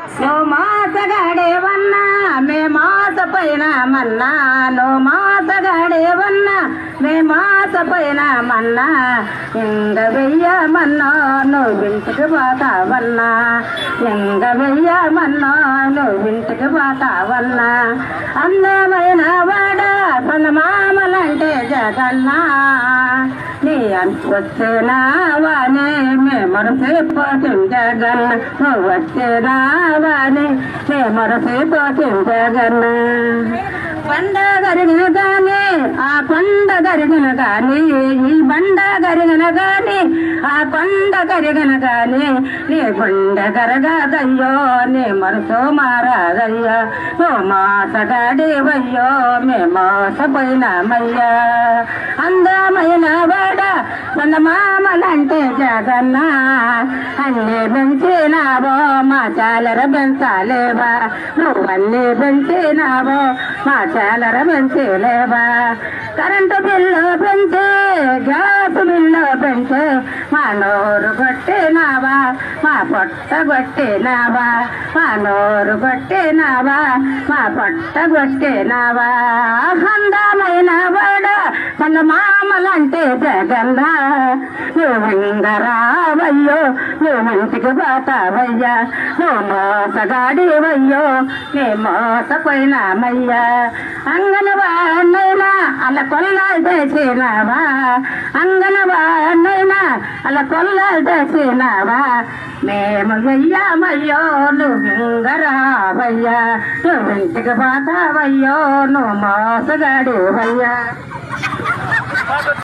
నువ్వు మోసగాడేవన్నా మే మోసపోయిన మన్నా నువ్వు మోసగాడేవన్నా మే మోసపోయిన మన్నా ఇంగ వెయ్యమన్నా నువ్వు ఇంటికి పోతావన్నా ఇంగ వెయ్యమన్నా నువ్వు ఇంటికి పోతావన్నా అందమైన వాడ మామలంటే జగన్నా నీ అంతొచ్చినావాని మే మరసిపోతుంది జగన్ నువ్వు వచ్చినావాని మే మరసిపోతుంది జగన్ బండ గరిగిన గాని ఆ కొండ గరిగిన గాని ఈ బండ గరిగిన గాని ఆ కొండ గరిగిన గాని నీ గుండ గరగదయ్యో నీ మనసు మారాదయ్యా ఓ మోసగాడివయ్యో మే మోసపోయినామయ్యా అందమైన వాడ మన మామలంటే జగన్న అన్ని పెంచినావో మా చాలర పెంచాలేవా నువ్వన్నీ పెంచినావో మా చాలర పెంచలేవా కరెంటు బిల్లు పెంచి గ్యాస్ బిల్లు పెంచి మా నోరు కొట్టినావా మా పొట్ట కొట్టినావా మా నోరు కొట్టినావా మా పొట్ట కొట్టినావా అందమైన వాడ మన మామలంటే జగన్నా నువ్వు ఇంగరావయ్యో నువ్వు మంచికి పోతావయ్యా నువ్వు మోసగాడివయ్యో నీ మోసపోయినామయ్యా అంగనవాణ్ణైనా అలా కొల్లాలు చేసినావా అంగనవాణ్ణైనా అలా కొల్లాలు చేసినావా మేము వెయ్యామయ్యో నువ్వు ఇంగరావయ్యా నువ్వు ఇంటికి పోతావయ్యో నువ్వు మోసగాడివయ్యా